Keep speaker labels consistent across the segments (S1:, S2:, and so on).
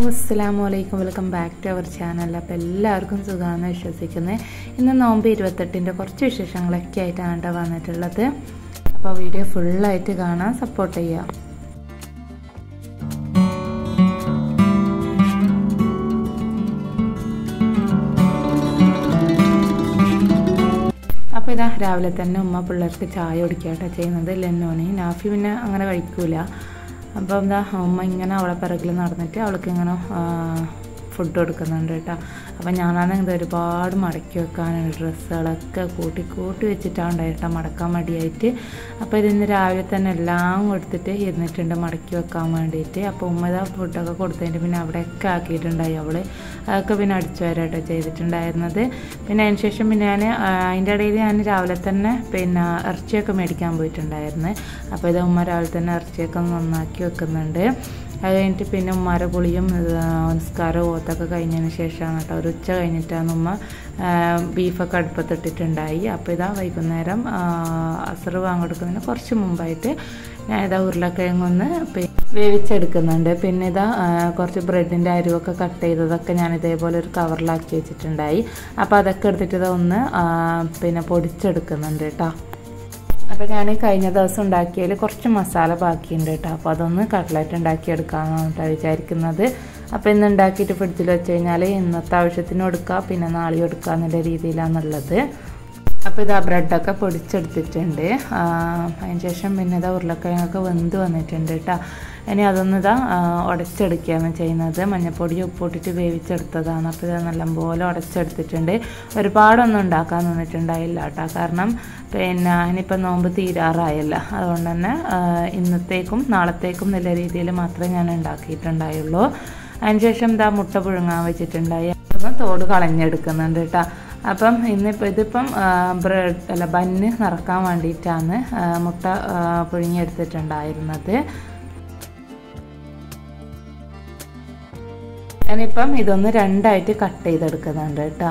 S1: അസ്സാം വലൈക്കും welcome back to our channel അപ്പോൾ എല്ലാവർക്കും സുഖമാണെന്ന് വിശ്വസിക്കുന്നത് ഇന്ന് നോമ്പ് ഇരുപത്തെട്ടിൻ്റെ കുറച്ച് വിശേഷങ്ങളൊക്കെ ആയിട്ടാണ് കേട്ടോ വന്നിട്ടുള്ളത് അപ്പോൾ വീഡിയോ ഫുള്ളായിട്ട് കാണാൻ സപ്പോർട്ട് ചെയ്യുക അപ്പോൾ ഇതാ രാവിലെ തന്നെ ഉമ്മ പിള്ളേർക്ക് ചായ കുടിക്കാട്ടോ ചെയ്യുന്നത് ലെന്നോന് നാഫി പിന്നെ അങ്ങനെ കഴിക്കൂല അപ്പോൾ എന്താ ഉമ്മ ഇങ്ങനെ അവളെ പിറകിൽ നടന്നിട്ട് അവൾക്ക് ഇങ്ങനെ ഫുഡ് കൊടുക്കുന്നുണ്ട് കേട്ടോ അപ്പം ഞാനാണെങ്കിൽ ഒരുപാട് മടക്കി വെക്കാനുണ്ട് ഡ്രസ്സുകളൊക്കെ കൂട്ടി കൂട്ടി വെച്ചിട്ടാണ് ഉണ്ടായിട്ടോ മടക്കാൻ മടിയായിട്ട് അപ്പോൾ ഇതിന്ന് രാവിലെ തന്നെ എല്ലാം കൊടുത്തിട്ട് ഇരുന്നിട്ടുണ്ട് മടക്കി വെക്കാൻ വേണ്ടിയിട്ട് അപ്പോൾ ഉമ്മ ഇതാ ഫുഡൊക്കെ കൊടുത്തതിൻ്റെ പിന്നെ അവിടെയൊക്കെ ആക്കിയിട്ടുണ്ടായി അവൾ അതൊക്കെ പിന്നെ അടിച്ചു വരാട്ടോ ചെയ്തിട്ടുണ്ടായിരുന്നത് പിന്നെ അതിന് ശേഷം പിന്നെ ഞാൻ അതിൻ്റെ ഇടയിൽ ഞാൻ രാവിലെ തന്നെ പിന്നെ ഇറച്ചിയൊക്കെ മേടിക്കാൻ പോയിട്ടുണ്ടായിരുന്നു അപ്പോൾ ഇത് ഉമ്മ രാവിലെ തന്നെ ഇറച്ചിയൊക്കെ നന്നാക്കി വെക്കുന്നുണ്ട് അത് കഴിഞ്ഞിട്ട് പിന്നെ ഉമ്മാരെ കുളിയും നിസ്കാരവും ഓത്തൊക്കെ കഴിഞ്ഞതിന് ശേഷമാണ് കേട്ടോ ഒരു ഉച്ച കഴിഞ്ഞിട്ടാണ് ഉമ്മ ബീഫൊക്കെ അടുപ്പത്തിട്ടിട്ടുണ്ടായി അപ്പോൾ ഇതാ വൈകുന്നേരം അസറ് വാങ്ങിക്കൊടുക്കുന്നതിന് കുറച്ച് മുമ്പായിട്ട് ഞാൻ ഇതാ ഉരുളക്കിഴങ്ങൊന്ന് വേവിച്ചെടുക്കുന്നുണ്ട് പിന്നെ ഇതാ കുറച്ച് ബ്രെഡിൻ്റെ അരിവൊക്കെ കട്ട് ചെയ്തതൊക്കെ ഞാൻ ഇതേപോലെ ഒരു കവറിലാക്കി വെച്ചിട്ടുണ്ടായി അപ്പോൾ അതൊക്കെ എടുത്തിട്ട് ഇതാ ഒന്ന് പിന്നെ പൊടിച്ചെടുക്കുന്നുണ്ട് കേട്ടോ അപ്പോൾ ഞാൻ കഴിഞ്ഞ ദിവസം ഉണ്ടാക്കിയതിൽ കുറച്ച് മസാല ബാക്കിയുണ്ട് കേട്ടോ അപ്പോൾ അതൊന്ന് കട്ട്ലറ്റ് ഉണ്ടാക്കിയെടുക്കാമെന്നാണ് കേട്ടോ വിചാരിക്കുന്നത് അപ്പോൾ ഇന്ന് ഉണ്ടാക്കിയിട്ട് ഫ്രിഡ്ജിൽ വെച്ച് കഴിഞ്ഞാൽ ഇന്നത്തെ ആവശ്യത്തിന് എടുക്കുക പിന്നെ നാളെ എടുക്കുക എന്നുള്ള രീതിയിലാണുള്ളത് അപ്പോൾ ഇതാ ബ്രെഡൊക്കെ പൊടിച്ചെടുത്തിട്ടുണ്ട് അതിന് ശേഷം പിന്നെ ഇതാ ഉരുളക്കിഴങ്ങൊക്കെ വെന്ത് വന്നിട്ടുണ്ട് കേട്ടോ ഇനി അതൊന്ന് ഇതാ ഉടച്ചെടുക്കുകയാണ് ചെയ്യുന്നത് മഞ്ഞപ്പൊടി ഉപ്പിട്ടിട്ട് വേവിച്ചെടുത്തതാണ് അപ്പോൾ ഇത് നല്ലപോലെ ഉടച്ചെടുത്തിട്ടുണ്ട് ഒരുപാടൊന്നും ഉണ്ടാക്കാൻ നിന്നിട്ടുണ്ടായില്ല കേട്ടോ കാരണം പിന്നെ ഇനിയിപ്പോൾ നോമ്പ് തീരാറായല്ല അതുകൊണ്ട് തന്നെ ഇന്നത്തേക്കും നാളത്തേക്കും നല്ല രീതിയിൽ മാത്രമേ ഞാൻ ഉണ്ടാക്കിയിട്ടുണ്ടായുള്ളൂ അതിനുശേഷം ഇതാ മുട്ട പുഴുങ്ങാൻ വെച്ചിട്ടുണ്ടായി ഒന്ന് തോട് കളഞ്ഞെടുക്കുന്നുണ്ട് കേട്ടോ അപ്പം ഇന്നിപ്പോൾ ഇതിപ്പം ബ്രെഡ് അല്ല ബന്ന് നിറക്കാൻ വേണ്ടിയിട്ടാണ് മുട്ട പുഴുങ്ങിയെടുത്തിട്ടുണ്ടായിരുന്നത് ഞാനിപ്പം ഇതൊന്ന് രണ്ടായിട്ട് കട്ട് ചെയ്തെടുക്കുന്നുണ്ട് കേട്ടോ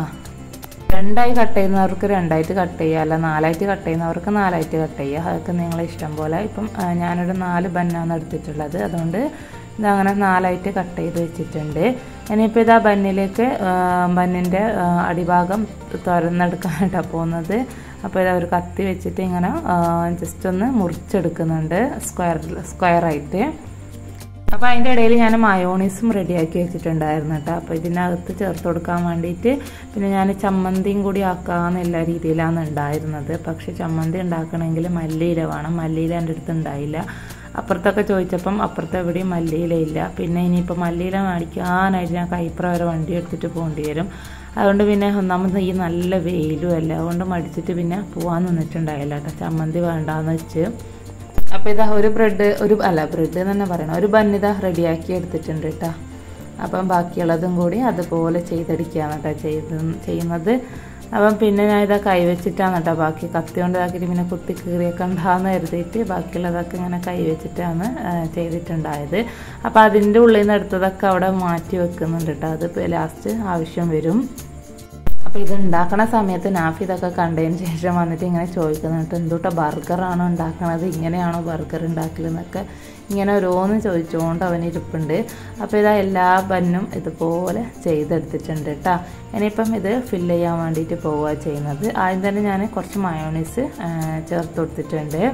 S1: രണ്ടായി കട്ട് ചെയ്യുന്നവർക്ക് രണ്ടായിട്ട് കട്ട് ചെയ്യുക അല്ല നാലായിട്ട് കട്ട് ചെയ്യുന്നവർക്ക് നാലായിട്ട് കട്ട് ചെയ്യുക അതൊക്കെ നിങ്ങളെ ഇഷ്ടം പോലെ ഇപ്പം ഞാനൊരു നാല് ബന്നാണ് എടുത്തിട്ടുള്ളത് അതുകൊണ്ട് ഇതങ്ങനെ നാലായിട്ട് കട്ട് ചെയ്ത് വെച്ചിട്ടുണ്ട് ഇനിയിപ്പോൾ ഇതാ ബന്നിലേക്ക് ബന്നിൻ്റെ അടിഭാഗം തുറന്നെടുക്കാനായിട്ടാണ് പോകുന്നത് അപ്പോൾ ഇതാ ഒരു കത്തി വെച്ചിട്ട് ഇങ്ങനെ ജസ്റ്റ് ഒന്ന് മുറിച്ചെടുക്കുന്നുണ്ട് സ്ക്വയർ സ്ക്വയറായിട്ട് അപ്പോൾ അതിൻ്റെ ഇടയിൽ ഞാൻ മയോണീസും റെഡിയാക്കി വെച്ചിട്ടുണ്ടായിരുന്നു കേട്ടോ അപ്പോൾ ഇതിനകത്ത് ചേർത്ത് കൊടുക്കാൻ വേണ്ടിയിട്ട് പിന്നെ ഞാൻ ചമ്മന്തിയും കൂടി ആക്കാമെന്ന് എല്ലാ രീതിയിലാണ് ഉണ്ടായിരുന്നത് പക്ഷേ ചമ്മന്തി ഉണ്ടാക്കണമെങ്കിൽ മല്ലിയില വേണം മല്ലിയില എൻ്റെ അടുത്ത് ഉണ്ടായില്ല അപ്പുറത്തൊക്കെ ചോദിച്ചപ്പം അപ്പുറത്ത് എവിടെയും മല്ലിയില ഇല്ല പിന്നെ ഇനിയിപ്പോൾ മല്ലിയില മേടിക്കാനായിട്ട് ഞാൻ കൈപ്ര വരെ വണ്ടി എടുത്തിട്ട് പോകേണ്ടി വരും അതുകൊണ്ട് പിന്നെ ഒന്നാമത് ഈ നല്ല വെയിലും അല്ല അതുകൊണ്ട് മടിച്ചിട്ട് പിന്നെ പോകാൻ നിന്നിട്ടുണ്ടായില്ല കേട്ടോ ചമ്മന്തി വേണ്ടാന്ന് വെച്ച് അപ്പോൾ ഇതാ ഒരു ബ്രെഡ് ഒരു അല്ല ബ്രെഡ് തന്നെ പറയണം ഒരു ബന്നിത റെഡിയാക്കി എടുത്തിട്ടുണ്ട് കേട്ടോ അപ്പം ബാക്കിയുള്ളതും കൂടി അതുപോലെ ചെയ്തെടുക്കുകയാണ് കേട്ടോ ചെയ്ത് ചെയ്യുന്നത് അപ്പം പിന്നെ ഞാൻ ഇതാ കൈവച്ചിട്ടാണ് കേട്ടോ ബാക്കി കത്തി കൊണ്ട് ഇതാക്കിയിട്ട് പിന്നെ കുത്തി കീറിയൊക്കെ ഉണ്ടാകുന്ന കരുതിയിട്ട് ബാക്കിയുള്ളതൊക്കെ ഇങ്ങനെ കൈവച്ചിട്ടാണ് ചെയ്തിട്ടുണ്ടായത് അപ്പോൾ അതിൻ്റെ ഉള്ളിൽ നിന്ന് എടുത്തതൊക്കെ അവിടെ മാറ്റി വെക്കുന്നുണ്ട് കേട്ടോ അത് ലാസ്റ്റ് ആവശ്യം വരും അപ്പോൾ ഇത് ഉണ്ടാക്കണ സമയത്ത് നാഫി ഇതൊക്കെ കണ്ടതിന് ശേഷം വന്നിട്ട് ഇങ്ങനെ ചോദിക്കുന്നുണ്ട് എന്തുട്ടാ ബർഗറാണോ ഉണ്ടാക്കണത് ഇങ്ങനെയാണോ ബർഗർ ഉണ്ടാക്കലെന്നൊക്കെ ഇങ്ങനെ ഓരോന്ന് ചോദിച്ചുകൊണ്ട് അവൻ ഇരിപ്പുണ്ട് അപ്പോൾ ഇതാ എല്ലാ ബന്നും ഇതുപോലെ ചെയ്തെടുത്തിട്ടുണ്ട് കേട്ടോ ഇനിയിപ്പം ഇത് ഫില്ല് ചെയ്യാൻ വേണ്ടിയിട്ട് പോവുക ചെയ്യുന്നത് ആദ്യം തന്നെ ഞാൻ കുറച്ച് മയോണീസ് ചേർത്ത് കൊടുത്തിട്ടുണ്ട്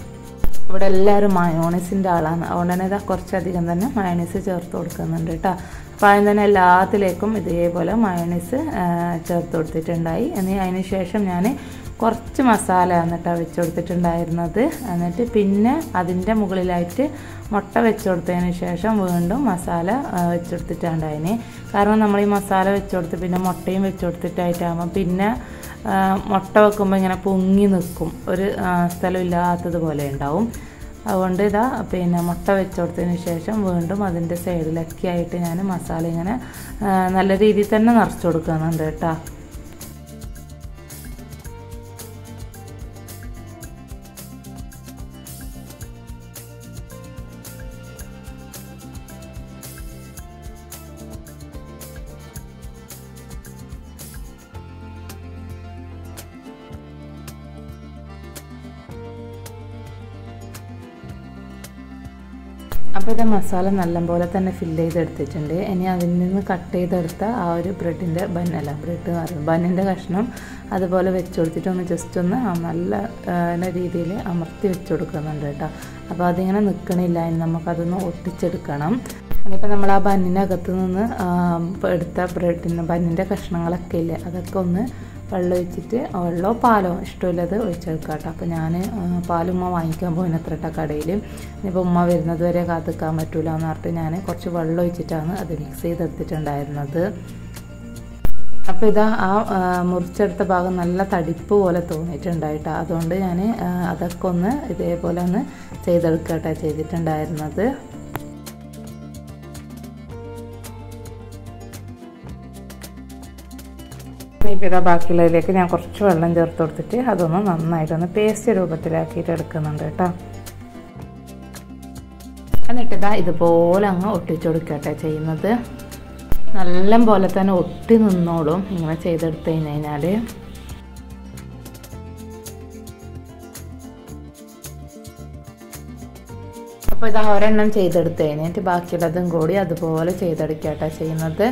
S1: ഇവിടെ എല്ലാവരും മയോണീസിൻ്റെ ആളാണ് അതുകൊണ്ട് തന്നെ ഇതാ കുറച്ചധികം തന്നെ മയോണീസ് ചേർത്ത് കൊടുക്കുന്നുണ്ട് കേട്ടോ അപ്പോൾ ആദ്യം തന്നെ എല്ലാത്തിലേക്കും ഇതേപോലെ മയോണീസ് ചേർത്ത് കൊടുത്തിട്ടുണ്ടായി ഇനി അതിന് ശേഷം ഞാൻ കുറച്ച് മസാല എന്നിട്ടാണ് വെച്ച് കൊടുത്തിട്ടുണ്ടായിരുന്നത് എന്നിട്ട് പിന്നെ അതിൻ്റെ മുകളിലായിട്ട് മുട്ട വെച്ച് കൊടുത്തതിന് ശേഷം വീണ്ടും മസാല വെച്ച് കൊടുത്തിട്ടുണ്ടായിന് കാരണം നമ്മൾ ഈ മസാല വെച്ച് കൊടുത്ത് പിന്നെ മുട്ടയും വെച്ച് കൊടുത്തിട്ടായിട്ടാകുമ്പോൾ പിന്നെ മുട്ട വെക്കുമ്പോൾ ഇങ്ങനെ പൊങ്ങി നിൽക്കും ഒരു സ്ഥലമില്ലാത്തതുപോലെ ഉണ്ടാവും അതുകൊണ്ട് ഇതാ പിന്നെ മുട്ട വെച്ച് കൊടുത്തതിന് ശേഷം വീണ്ടും അതിൻ്റെ സൈഡിലൊക്കെ ആയിട്ട് ഞാൻ മസാല ഇങ്ങനെ നല്ല രീതിയിൽ തന്നെ നിറച്ച് കൊടുക്കുന്നുണ്ട് കേട്ടോ അപ്പോൾ ഇത് മസാല നല്ലപോലെ തന്നെ ഫില്ല് ചെയ്തെടുത്തിട്ടുണ്ട് ഇനി അതിൽ നിന്ന് കട്ട് ചെയ്തെടുത്ത ആ ഒരു ബ്രെഡിൻ്റെ ബന്നല്ല ബ്രെഡ് എന്ന് പറയുന്നത് ബന്നിൻ്റെ കഷ്ണം അതുപോലെ വെച്ച് കൊടുത്തിട്ട് ഒന്ന് ജസ്റ്റ് ഒന്ന് ആ നല്ല ആ, രീതിയിൽ അമർത്തി വെച്ച് കൊടുക്കുന്നുണ്ട് കേട്ടോ അപ്പോൾ അതിങ്ങനെ നിൽക്കണില്ല ഇനി നമുക്കതൊന്ന് ഒട്ടിച്ചെടുക്കണം ഇനിയിപ്പോൾ നമ്മൾ ആ ബന്നിനകത്ത് നിന്ന് ആ, ഇപ്പൊ എടുത്ത ബ്രെഡിന് ബന്നിൻ്റെ കഷ്ണങ്ങളൊക്കെ ഇല്ലേ അതൊക്കെ ഒന്ന് വെള്ളം ഒഴിച്ചിട്ട് വെള്ളമോ പാലോ ഇഷ്ടമില്ലത് ഒഴിച്ചെടുക്കാം കേട്ടോ അപ്പോൾ ഞാൻ പാൽ ഉമ്മ വാങ്ങിക്കാൻ പോയിന് അത്ര കേട്ടോ കടയിൽ ഇനിയിപ്പോൾ ഉമ്മ വരുന്നത് വരെ കാത്തിക്കാൻ പറ്റൂല എന്ന് പറഞ്ഞിട്ട് ഞാൻ കുറച്ച് വെള്ളം ഒഴിച്ചിട്ടാണ് അത് മിക്സ് ചെയ്തെടുത്തിട്ടുണ്ടായിരുന്നത് അപ്പോൾ ഇതാ ആ ആ, മുറിച്ചെടുത്ത ഭാഗം നല്ല തടിപ്പ് പോലെ തോന്നിയിട്ടുണ്ടായിട്ടോ അതുകൊണ്ട് ഞാൻ അതൊക്കെ ഒന്ന് ഇതേപോലെ ഒന്ന് ചെയ്തെടുക്കട്ടെ ചെയ്തിട്ടുണ്ടായിരുന്നത് ഇപ്പോൾ ഇതാ ബാക്കിയുള്ളതിലേക്ക് ഞാൻ കുറച്ച് വെള്ളം ചേർത്ത് കൊടുത്തിട്ട് അതൊന്ന് നന്നായിട്ടൊന്ന് പേസ്റ്റ് രൂപത്തിലാക്കിയിട്ട് എടുക്കുന്നുണ്ട് കേട്ടോ എന്നിട്ട് ഇതാ ഇതുപോലെ അങ്ങ് ഒട്ടിച്ചു കൊടുക്കട്ടെ ചെയ്യുന്നത് നല്ല പോലെ തന്നെ ഒട്ടി നിന്നോളും ഇങ്ങനെ ചെയ്തെടുത്ത് കഴിഞ്ഞ് കഴിഞ്ഞാൽ അപ്പോൾ ഇതാ ഒരെണ്ണം ചെയ്തെടുത്ത് കഴിഞ്ഞിട്ട് ബാക്കിയുള്ളതും കൂടി അതുപോലെ ചെയ്തെടുക്കട്ടെ ചെയ്യുന്നത്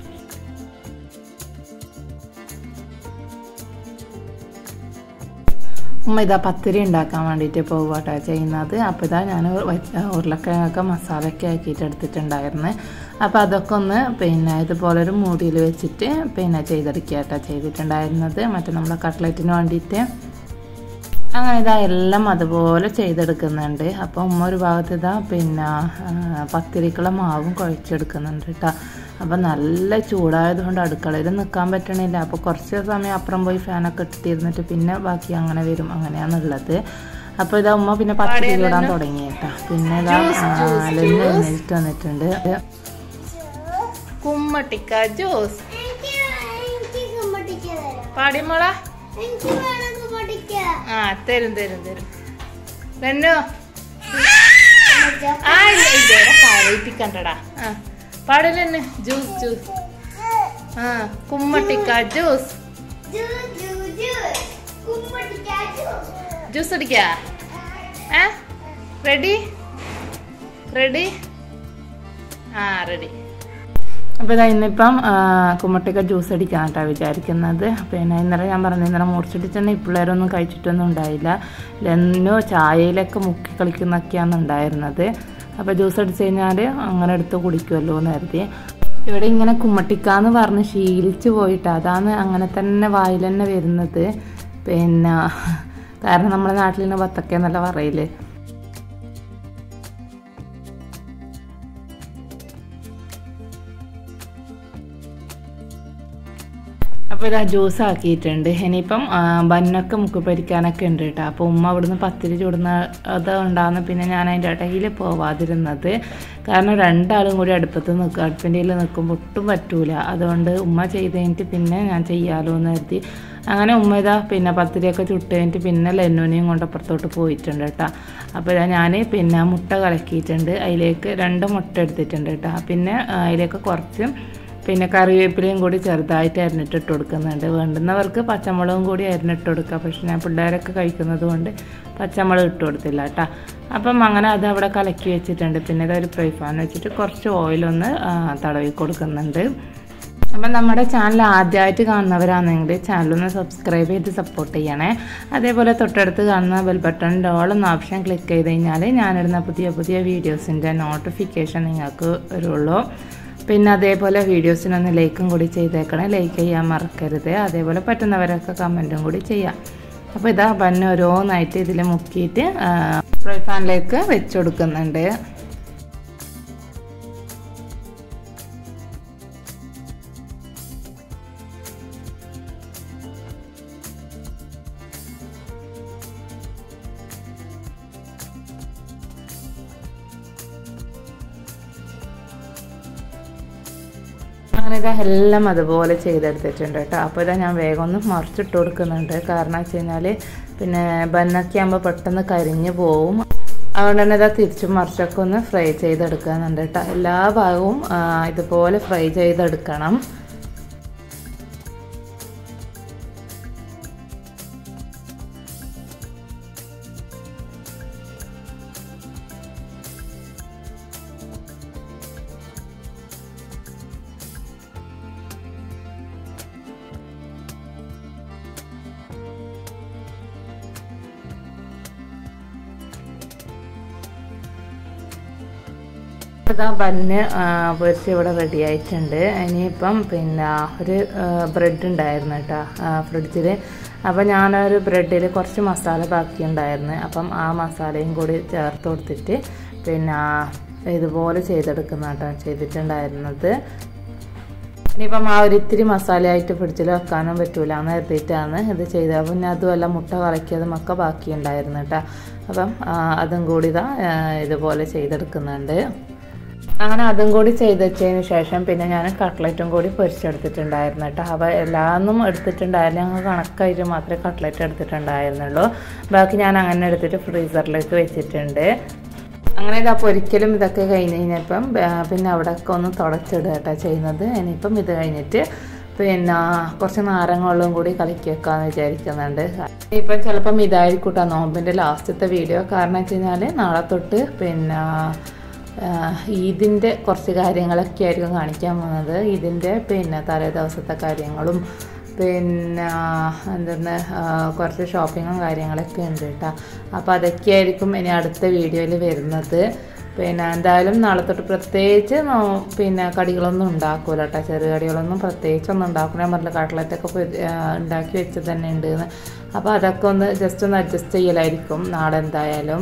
S1: ഉമ്മ ഇതാ പത്തിരി ഉണ്ടാക്കാൻ വേണ്ടിയിട്ട് പോവാട്ടോ ചെയ്യുന്നത് അപ്പോൾ ഇതാ ഞാൻ ഉരുളക്കിഴങ്ങൊക്കെ മസാലയൊക്കെ ആക്കിയിട്ട് എടുത്തിട്ടുണ്ടായിരുന്നു അപ്പോൾ അതൊക്കെ ഒന്ന് പിന്നെ ഇതുപോലെ ഒരു മൂടിയിൽ വെച്ചിട്ട് പിന്നെ ചെയ്തെടുക്കുക കേട്ടോ ചെയ്തിട്ടുണ്ടായിരുന്നത് മറ്റേ നമ്മളെ കട്ട്ലറ്റിന് വേണ്ടിയിട്ട് അങ്ങനെ ഇതാ എല്ലാം അതുപോലെ ചെയ്തെടുക്കുന്നുണ്ട് അപ്പോൾ ഉമ്മ ഒരു ഭാഗത്ത് ഇതാ പിന്നെ ആ, പത്തിരിക്കുള്ള മാവും കുഴച്ചെടുക്കുന്നുണ്ട് കേട്ടോ അപ്പോൾ നല്ല ചൂടായതുകൊണ്ട് അടുക്കളയിൽ നിൽക്കാൻ പറ്റണില്ല അപ്പോൾ കുറച്ച് സമയം അപ്പുറം പോയി ഫാനൊക്കെ ഇട്ടിരുന്നിട്ട് പിന്നെ ബാക്കി അങ്ങനെ വരും അങ്ങനെയാണുള്ളത് അപ്പോൾ ഇതാ ഉമ്മ പിന്നെ പത്തിരി ചൂടാൻ തുടങ്ങി കേട്ടോ പിന്നെ ഇതാ ലെന്ന് എഴുന്നേറ്റ് വന്നിട്ടുണ്ട് കുമ്മട്ടിക്ക ജ്യൂസ്
S2: എനിക്ക് എനിക്ക് കുമ്മട്ടിക്ക് തരാം
S1: പാടിമോള
S2: എനിക്ക് വേണം കുമ്മട്ടിക്ക
S1: ആ തരും തരും തരും രണ്ടോ ആ ഇല്ല ഇല്ല ഇവിടെ കരയിപ്പിക്കണ്ടടാ ആ പാടലെന്നെ ജ്യൂസ് ജ്യൂസ് ആ കുമ്മട്ടിക്ക ജ്യൂസ്
S2: ജൂ ജൂ ജൂ കുമ്മട്ടിക്ക ജൂ
S1: ജ്യൂസ് അടിക്കാ ഏ റെഡി റെഡി ആ റെഡി അപ്പോൾ ഇതാ ഇന്നിപ്പം ആ, കുമ്മട്ടിക്ക ജ്യൂസ് അടിക്കാൻ കേട്ടോ വിചാരിക്കുന്നത് പിന്നെ ഇന്നലെ ഞാൻ പറഞ്ഞു ഇന്നലെ മുറിച്ചിട്ടിട്ടുണ്ടെങ്കിൽ ഇപ്പിള്ളേരൊന്നും കഴിച്ചിട്ടൊന്നും ഉണ്ടായില്ല ലെന്നോ ചായയിലൊക്കെ മുക്കി കളിക്കുന്നൊക്കെയാണ് ഉണ്ടായിരുന്നത് അപ്പോൾ ജ്യൂസ് അടിച്ച് കഴിഞ്ഞാൽ അങ്ങനെ എടുത്ത് കുടിക്കുമല്ലോ എന്ന് കരുതി ഇവിടെ ഇങ്ങനെ കുമ്മട്ടിക്കാന്ന് പറഞ്ഞ് ശീലിച്ച് പോയിട്ട് അതാണ് അങ്ങനെ തന്നെ വായിൽ തന്നെ വരുന്നത് പിന്നെ കാരണം നമ്മുടെ നാട്ടിൽ നിന്ന് ബത്തക്ക എന്നല്ല പറയില്ലേ അപ്പോൾ ഇതാ ജ്യൂസ് ആക്കിയിട്ടുണ്ട് ഇനിയിപ്പം ആ, ബന്നൊക്കെ മുക്ക് പരിക്കാനൊക്കെ ഉണ്ട് കേട്ടോ അപ്പോൾ ഉമ്മ അവിടുന്ന് പത്തിരി ചൂടുന്ന അത് ഉണ്ടാകുന്ന പിന്നെ ഞാൻ അതിൻ്റെ ഇടയിൽ പോവാതിരുന്നത് കാരണം രണ്ടാളും കൂടി അടുപ്പത്ത് നിൽക്കും അടുപ്പിൻ്റെ നിൽക്കുമ്പോൾ ഒട്ടും പറ്റൂല അതുകൊണ്ട് ഉമ്മ ചെയ്ത് കഴിഞ്ഞിട്ട് പിന്നെ ഞാൻ ചെയ്യാലോ എന്ന് കരുതി അങ്ങനെ ഉമ്മ ഇതാ പിന്നെ പത്തിരിയൊക്കെ ചുട്ട് കഴിഞ്ഞിട്ട് പിന്നെ ലെന്നൂനെയും കൊണ്ട് അപ്പുറത്തോട്ട് പോയിട്ടുണ്ട് കേട്ടോ അപ്പോൾ ഇതാ ഞാൻ പിന്നെ മുട്ട കലക്കിയിട്ടുണ്ട് അതിലേക്ക് രണ്ട് മുട്ട എടുത്തിട്ടുണ്ട് കേട്ടോ പിന്നെ ആ, അതിലേക്ക് കുറച്ച് പിന്നെ കറിവേപ്പിലയും കൂടി ചെറുതായിട്ട് അരിഞ്ഞിട്ട് ഇട്ട് കൊടുക്കുന്നുണ്ട് വേണ്ടുന്നവർക്ക് പച്ചമുളകും കൂടി അരിഞ്ഞിട്ട് കൊടുക്കുക പക്ഷെ ഞാൻ പിള്ളേരൊക്കെ കഴിക്കുന്നത് കൊണ്ട് പച്ചമുളക് ഇട്ട് കൊടുത്തില്ല കേട്ടോ അപ്പം അങ്ങനെ അത് അവിടെ കലക്കി വെച്ചിട്ടുണ്ട് പിന്നെ ഇതൊരു ഫ്രൈ പാൻ വെച്ചിട്ട് കുറച്ച് ഓയിലൊന്ന് ആ, തടവി കൊടുക്കുന്നുണ്ട് അപ്പം നമ്മുടെ ചാനൽ ആദ്യമായിട്ട് കാണുന്നവരാണെങ്കിൽ ചാനലൊന്ന് സബ്സ്ക്രൈബ് ചെയ്ത് സപ്പോർട്ട് ചെയ്യണേ അതേപോലെ തൊട്ടടുത്ത് കാണുന്ന ബെൽ ബട്ടണിൻ്റെ ഓൾ എന്ന ഓപ്ഷൻ ക്ലിക്ക് ചെയ്ത് കഴിഞ്ഞാൽ ഞാനിടുന്ന പുതിയ പുതിയ വീഡിയോസിൻ്റെ നോട്ടിഫിക്കേഷൻ നിങ്ങൾക്ക് വരുള്ളൂ പിന്നെ അതേപോലെ വീഡിയോസിനൊന്ന് ലൈക്കും കൂടി ചെയ്തേക്കണേ ലൈക്ക് ചെയ്യാൻ മറക്കരുത് അതേപോലെ പറ്റുന്നവരൊക്കെ കമൻറ്റും കൂടി ചെയ്യാം അപ്പോൾ ഇതാ ബന്ന് ഓരോന്നായിട്ട് ഇതിൽ മുക്കിയിട്ട് ഫ്രൈ പാനിലേക്ക് വെച്ച് കൊടുക്കുന്നുണ്ട് അങ്ങനെ ഇതാ എല്ലാം അതുപോലെ ചെയ്തെടുത്തിട്ടുണ്ട് കേട്ടോ അപ്പോൾ ഇതാ ഞാൻ വേഗം ഒന്ന് മറിച്ചിട്ട് കൊടുക്കുന്നുണ്ട് കാരണം വെച്ച് കഴിഞ്ഞാൽ പിന്നെ ബന്നൊക്കെ ആകുമ്പോൾ പെട്ടെന്ന് കരിഞ്ഞു പോവും അതുകൊണ്ട് തന്നെ ഇതാ തിരിച്ചും മറിച്ചൊക്കെ ഒന്ന് ഫ്രൈ ചെയ്തെടുക്കുന്നുണ്ട് കേട്ടോ എല്ലാ ഭാഗവും ആ, ഇതുപോലെ ഫ്രൈ ചെയ്തെടുക്കണം ഇതാ ബന്ന് പൊരിച്ച് ഇവിടെ റെഡി ആയിട്ടുണ്ട് ഇനിയിപ്പം പിന്നെ ഒരു ബ്രെഡ് ഉണ്ടായിരുന്നു കേട്ടോ ഫ്രിഡ്ജിൽ അപ്പം ഞാനൊരു ബ്രെഡിൽ കുറച്ച് മസാല ബാക്കിയുണ്ടായിരുന്നു അപ്പം ആ മസാലയും കൂടി ചേർത്ത് കൊടുത്തിട്ട് പിന്നെ ഇതുപോലെ ചെയ്തെടുക്കുന്ന കേട്ടോ ചെയ്തിട്ടുണ്ടായിരുന്നത് ഇനിയിപ്പം ആ ഒരു ഇത്തിരി മസാലയായിട്ട് ഫ്രിഡ്ജിൽ വെക്കാനും പറ്റൂല എന്ന് കരുതിയിട്ടാണ് ഇത് ചെയ്തത് പിന്നെ അതുമല്ല മുട്ട കലക്കിയതും ഒക്കെ ബാക്കിയുണ്ടായിരുന്നു കേട്ടോ അപ്പം ആ, അതും കൂടി ഇതാ ആ, ഇതുപോലെ ചെയ്തെടുക്കുന്നുണ്ട് അങ്ങനെ അതും കൂടി ചെയ്ത് വെച്ചതിന് ശേഷം പിന്നെ ഞാൻ കട്ട്ലറ്റും കൂടി പൊരിച്ചെടുത്തിട്ടുണ്ടായിരുന്നു കേട്ടോ അപ്പോൾ എല്ലാന്നും എടുത്തിട്ടുണ്ടായില്ല ഞങ്ങൾ കണക്കായിട്ട് മാത്രമേ കട്ട്ലറ്റ് എടുത്തിട്ടുണ്ടായിരുന്നുള്ളൂ ബാക്കി ഞാൻ അങ്ങനെ എടുത്തിട്ട് ഫ്രീസറിലേക്ക് വെച്ചിട്ടുണ്ട് അങ്ങനെ ഇതാ പൊരിക്കലും ഇതൊക്കെ കഴിഞ്ഞ് കഴിഞ്ഞപ്പം ആ, പിന്നെ അവിടെയൊക്കെ ഒന്ന് തുടച്ചിടുക കേട്ടോ ചെയ്യുന്നത് ഇനിയിപ്പം ഇത് കഴിഞ്ഞിട്ട് പിന്നെ കുറച്ച് നാരങ്ങ വെള്ളവും കൂടി കലക്കി വെക്കാമെന്ന് വിചാരിക്കുന്നുണ്ട് ഇപ്പം ചിലപ്പം ഇതായിരിക്കും കേട്ടോ നോമ്പിൻ്റെ ലാസ്റ്റത്തെ വീഡിയോ കാരണം വെച്ച് കഴിഞ്ഞാൽ നാളെ തൊട്ട് പിന്നെ ആഹ് ഈദിൻ്റെ കുറച്ച് കാര്യങ്ങളൊക്കെ ആയിരിക്കും കാണിക്കാൻ പോകുന്നത് ഇതിൻ്റെ പിന്നെ തലേ ദിവസത്തെ കാര്യങ്ങളും പിന്നെ എന്താണ് കുറച്ച് ഷോപ്പിങ്ങും കാര്യങ്ങളൊക്കെ ഉണ്ട് കേട്ടോ അപ്പോൾ അതൊക്കെ ആയിരിക്കും ഇനി അടുത്ത വീഡിയോയിൽ വരുന്നത് പിന്നെ എന്തായാലും നാളെ തൊട്ട് പ്രത്യേകിച്ച് നോ- പിന്നെ കടികളൊന്നും ഉണ്ടാക്കൂല കേട്ടോ ചെറിയ കടികളൊന്നും പ്രത്യേകിച്ചൊന്നും ഉണ്ടാക്കൂല ഞാൻ പറഞ്ഞില്ല കട്ട്ലറ്റൊക്കെ പൊരി- ആ, ഉണ്ടാക്കി വെച്ച് തന്നെ ഉണ്ട് അപ്പോൾ അതൊക്കെ ഒന്ന് ജസ്റ്റ് ഒന്ന് അഡ്ജസ്റ്റ് ചെയ്യലായിരിക്കും നാളെ എന്തായാലും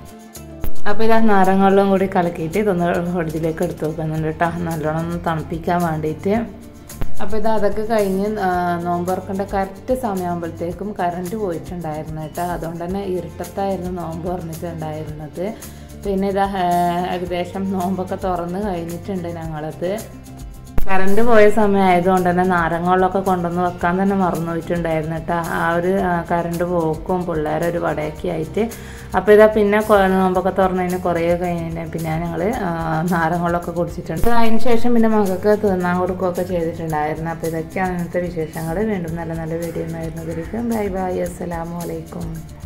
S1: അപ്പോൾ ഇതാ നാരങ്ങളും കൂടി കലക്കിയിട്ട് ഇതൊന്ന് ഫ്രിഡ്ജിലേക്ക് എടുത്ത് വെക്കുന്നുണ്ട് കേട്ടോ നല്ലോണം ഒന്ന് തണുപ്പിക്കാൻ വേണ്ടിയിട്ട് അപ്പോൾ ഇത് അതൊക്കെ കഴിഞ്ഞ് ആ, നോമ്പ് തുറക്കേണ്ട കറക്റ്റ് സമയമാകുമ്പോഴത്തേക്കും കറണ്ട് പോയിട്ടുണ്ടായിരുന്നു കേട്ടോ അതുകൊണ്ട് തന്നെ ഇരുട്ടത്തായിരുന്നു നോമ്പ് തുറന്നിട്ടുണ്ടായിരുന്നത് പിന്നെ ഇതാ ആ, ഏകദേശം നോമ്പൊക്കെ തുറന്ന് കഴിഞ്ഞിട്ടുണ്ട് ഞങ്ങളത് കറണ്ട് പോയ സമയമായതുകൊണ്ട് തന്നെ നാരങ്ങകളിലൊക്കെ കൊണ്ടുവന്ന് വെക്കാൻ തന്നെ മറന്നു പോയിട്ടുണ്ടായിരുന്നു കേട്ടോ ആ ഒരു ആ, കറണ്ട് പോക്കും പിള്ളേരെ ഒരു വടയൊക്കെ ആയിട്ട് അപ്പോൾ ഇതാ പിന്നെ കൊ- നോമ്പൊക്കെ തുറന്നതിന് കുറേ കഴിഞ്ഞ് പിന്നെ ഞങ്ങൾ നാരങ്ങളൊക്കെ കുടിച്ചിട്ടുണ്ട് അതിന് ശേഷം പിന്നെ മകൾക്ക് തിന്നാൻ കൊടുക്കുകയൊക്കെ ചെയ്തിട്ടുണ്ടായിരുന്നു അപ്പോൾ ഇതൊക്കെയാണ് ഇന്നത്തെ വിശേഷങ്ങൾ വീണ്ടും നല്ല നല്ല വീഡിയോ ആയിരുന്നതിലേക്ക് ബൈ ബൈ അസ്സലാമു അലൈക്കും